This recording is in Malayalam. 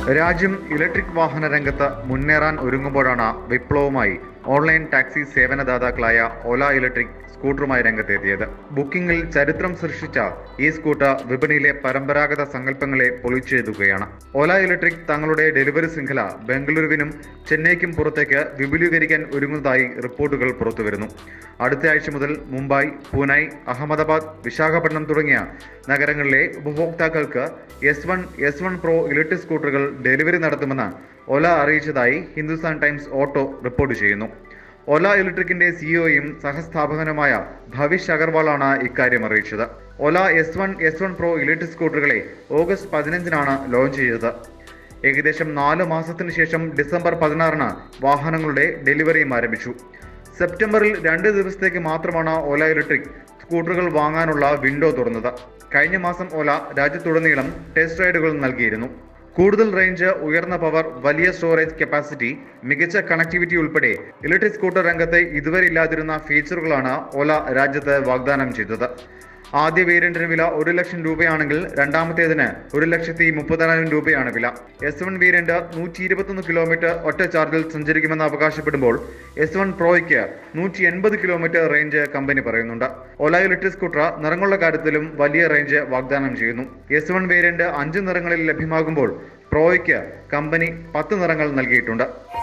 രാജ്യം ഇലക്ട്രിക് വാഹന രംഗത്ത് മുന്നേറാൻ ഒരുങ്ങുമ്പോഴാണ് വിപ്ലവവുമായി ഓൺലൈൻ ടാക്സി സേവനദാതാക്കളായ ഓല ഇലക്ട്രിക് സ്കൂട്ടറുമായി രംഗത്തെത്തിയത് ബുക്കിംഗിൽ ചരിത്രം സൃഷ്ടിച്ച ഈ സ്കൂട്ടർ വിപണിയിലെ പരമ്പരാഗത സങ്കല്പങ്ങളെ പൊളിച്ചെഴുതുകയാണ് ഓല ഇലക്ട്രിക് തങ്ങളുടെ ഡെലിവറി ശൃംഖല ബംഗളൂരുവിനും ചെന്നൈക്കും പുറത്തേക്ക് വിപുലീകരിക്കാൻ ഒരുങ്ങുന്നതായി റിപ്പോർട്ടുകൾ പുറത്തുവരുന്നു അടുത്ത ആഴ്ച മുതൽ മുംബൈ പൂനെ അഹമ്മദാബാദ് വിശാഖപട്ടണം തുടങ്ങിയ നഗരങ്ങളിലെ ഉപഭോക്താക്കൾക്ക് S one S one pro electric സ്കൂട്ടറുകൾ ഡെലിവറി നടത്തുമെന്ന് ഓല അറിയിച്ചതായി ഹിന്ദുസ്ഥാൻ ടൈംസ് ഓട്ടോ റിപ്പോർട്ട് ചെയ്യുന്നു ഓല ഇലക്ട്രിക്കിന്റെ സിഇഒയും സഹസ്ഥാപകനുമായ ഭവിഷ് അഗർവാളാണ് ഇക്കാര്യം അറിയിച്ചത് Ola S one S one pro electric സ്കൂട്ടറുകളെ ഓഗസ്റ്റ് പതിനഞ്ചിനാണ് ലോഞ്ച് ചെയ്തത് ഏകദേശം നാല് മാസത്തിന് ശേഷം ഡിസംബർ പതിനാറിന് വാഹനങ്ങളുടെ ഡെലിവറിയും ആരംഭിച്ചു സെപ്റ്റംബറിൽ രണ്ട് ദിവസത്തേക്ക് മാത്രമാണ് ഓല ഇലക്ട്രിക് സ്കൂട്ടറുകൾ വാങ്ങാനുള്ള വിൻഡോ തുറന്നത് കഴിഞ്ഞ മാസം ഓല രാജ്യത്തുടനീളം ടെസ്റ്റ് റൈഡുകൾ നൽകിയിരുന്നു കൂടുതൽ റേഞ്ച് ഉയർന്ന പവർ വലിയ സ്റ്റോറേജ് കപ്പാസിറ്റി മികച്ച കണക്ടിവിറ്റി ഉൾപ്പെടെ ഇലക്ട്രിക് സ്കൂട്ടർ രംഗത്ത് ഇതുവരെ ഇല്ലാതിരുന്ന ഫീച്ചറുകളാണ് ഓല രാജ്യത്ത് വാഗ്ദാനം ചെയ്തത് ആദ്യ വേരിയന്റിന് വില ഒരു ലക്ഷം രൂപയാണെങ്കിൽ രണ്ടാമത്തേതിന് ഒരു ലക്ഷത്തി മുപ്പതിനായിരം രൂപയാണ് വില എസ് വൺ വേരിയന്റ് നൂറ്റി ഇരുപത്തൊന്ന് കിലോമീറ്റർ ഒറ്റ ചാർജിൽ സഞ്ചരിക്കുമെന്ന് അവകാശപ്പെടുമ്പോൾ എസ് വൺ പ്രോയ്ക്ക് നൂറ്റി എൺപത് കിലോമീറ്റർ റേഞ്ച് കമ്പനി പറയുന്നുണ്ട് ഒല ഇലക്ട്രിക് സ്കൂട്ടർ നിറങ്ങളുടെ കാര്യത്തിലും വലിയ റേഞ്ച് വാഗ്ദാനം ചെയ്യുന്നു എസ് വൺ വേരിയന്റ് അഞ്ച് നിറങ്ങളിൽ ലഭ്യമാകുമ്പോൾ പ്രോയ്ക്ക് കമ്പനി പത്ത് നിറങ്ങൾ നൽകിയിട്ടുണ്ട്